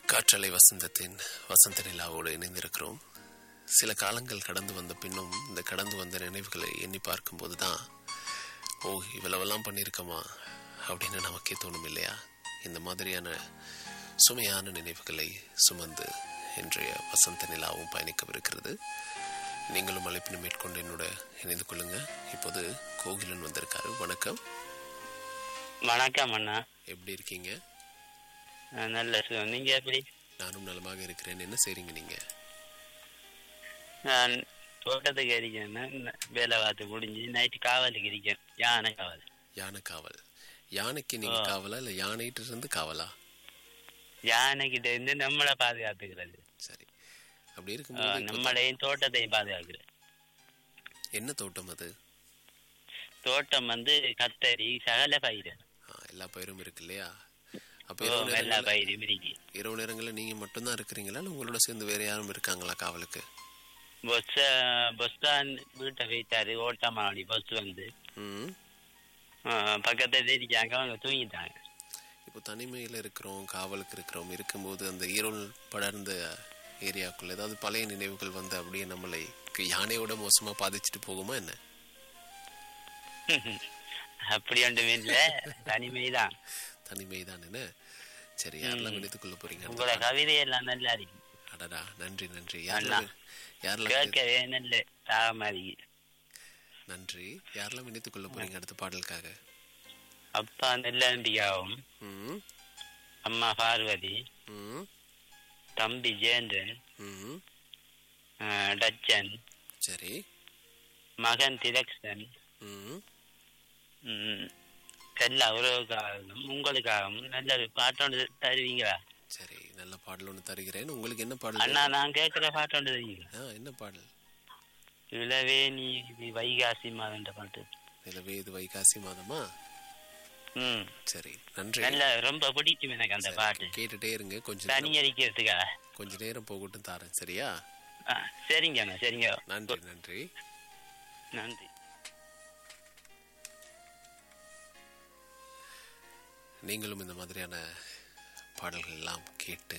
காற்றலை வசந்தத்தின் வசந்த நிலாவோடு இணைந்திருக்கிறோம் சில காலங்கள் கடந்து வந்த பின்னும் இந்த கடந்து வந்த நினைவுகளை எண்ணி பார்க்கும்போது தான் ஓ இவ்வளவெல்லாம் பண்ணியிருக்கோமா அப்படின்னு நமக்கே தோணும் இல்லையா இந்த மாதிரியான சுமையான நினைவுகளை சுமந்து இன்றைய வசந்த நிலாவும் பயணிக்கவிருக்கிறது நீங்களும் அழைப்பினை மேற்கொண்டு என்னோட இணைந்து கொள்ளுங்க இப்போது கோகிலன் வந்திருக்காரு வணக்கம் வணக்கம் அண்ணா எப்படி இருக்கீங்க அஹ் நல்ல சு- நீங்க எப்படி நானும் நலமாக இருக்கிறேன் என்ன செய்றீங்க நீங்க நான் தோட்டத்துக்கு இருக்கேன் ந- வேலை பார்த்து முடிஞ்சு நைட்டு காவலுக்கு இருக்கேன் யானை காவல் யானை காவல் யானைக்கு நீங்க காவலா இல்ல யானைகிட்ட இருந்து காவலா யானை கிட்ட இருந்து நம்மளை பாதுகாத்துக்கிறது சரி அப்படி அஹ் இருக்கும்போது இப்போ நம்மளையும் தோட்டத்தையும் பாதுகாக்கிறது என்ன தோட்டம் அது தோட்டம் வந்து கத்தரி சகல பயிர் ஆ, எல்லா பயிரும் இருக்கு இல்லையா அப்ப ஓ, இரவு எல்லா நேரங்கள்ல பயிரும் இருக்கு இரவு நேரங்களில் நீங்க மட்டும்தான் இருக்கிறீங்களா இல்ல உங்களோட சேர்ந்து வேற யாரும் இருக்காங்களா காவலுக்கு பஸ் பஸ் தான் வீட்டை வைத்தாரு ஓட்டமாடி பஸ் வந்து ம் அஹ் பக்கத்துல இருக்காங்க அவங்க தூங்கிட்டாங்க இப்போ தனிமையில இருக்கிறோம் காவலுக்கு இருக்கிறோம் இருக்கும்போது அந்த இருள் படர்ந்த ஏரியாக்குள்ள ஏதாவது பழைய நினைவுகள் வந்து அப்படியே நம்மளை யானையோட மோசமா பாதிச்சுட்டு போகுமா என்ன அப்படி ஒன்றும் இல்ல தனிமைதான் தனிமை தான் என்ன சரி யாரெல்லாம் நினைத்துக் கொள்ள போறீங்க உங்களோட கவிதையெல்லாம் நல்லா இருக்கு அடடா நன்றி நன்றி அண்ணா. யாரெல்லாம் யாரெல்லாம் கேட்கவே நல்ல தாகமா இருக்கு நன்றி யாரெல்லாம் இணைத்துக் கொள்ள போறீங்க அடுத்த பாடலுக்காக அப்பா நெல்லம்பியாவும் ம் அம்மா பார்வதி ம் தம்பி ஜெயந்திரன் ம் அஹ், டச்சன் சரி மகன் திலக்ஷன் ம் ம், எல்லா உறவுக்காகவும் உங்களுக்காகவும் நல்ல ஒரு பாட்டோண்டு தருவீங்களா சரி நல்ல பாடல் ஒன்று தருகிறேன் உங்களுக்கு என்ன பாடல் அண்ணா நான் கேட்கிற பாட்டோண்டு தருவீங்களா ஆ என்ன பாடல் இவ்வளவே நீ இது வைகாசி மாதன்ற பாட்டு நிலவே இது வைகாசி மாதமா ம் சரி நன்றி நல்ல ரொம்ப பிடிக்கும் எனக்கு அந்த பாட்டு கேட்டுட்டே இருங்க கொஞ்ச தனி நேரம் அடிக்கிறதுக்காக கொஞ்ச நேரம் போகட்டும் தாரேன் சரியா ஆ, சரிங்க அண்ணா சரிங்க நன்றி நன்றி நன்றி நீங்களும் இந்த மாதிரியான பாடல்கள் எல்லாம் கேட்டு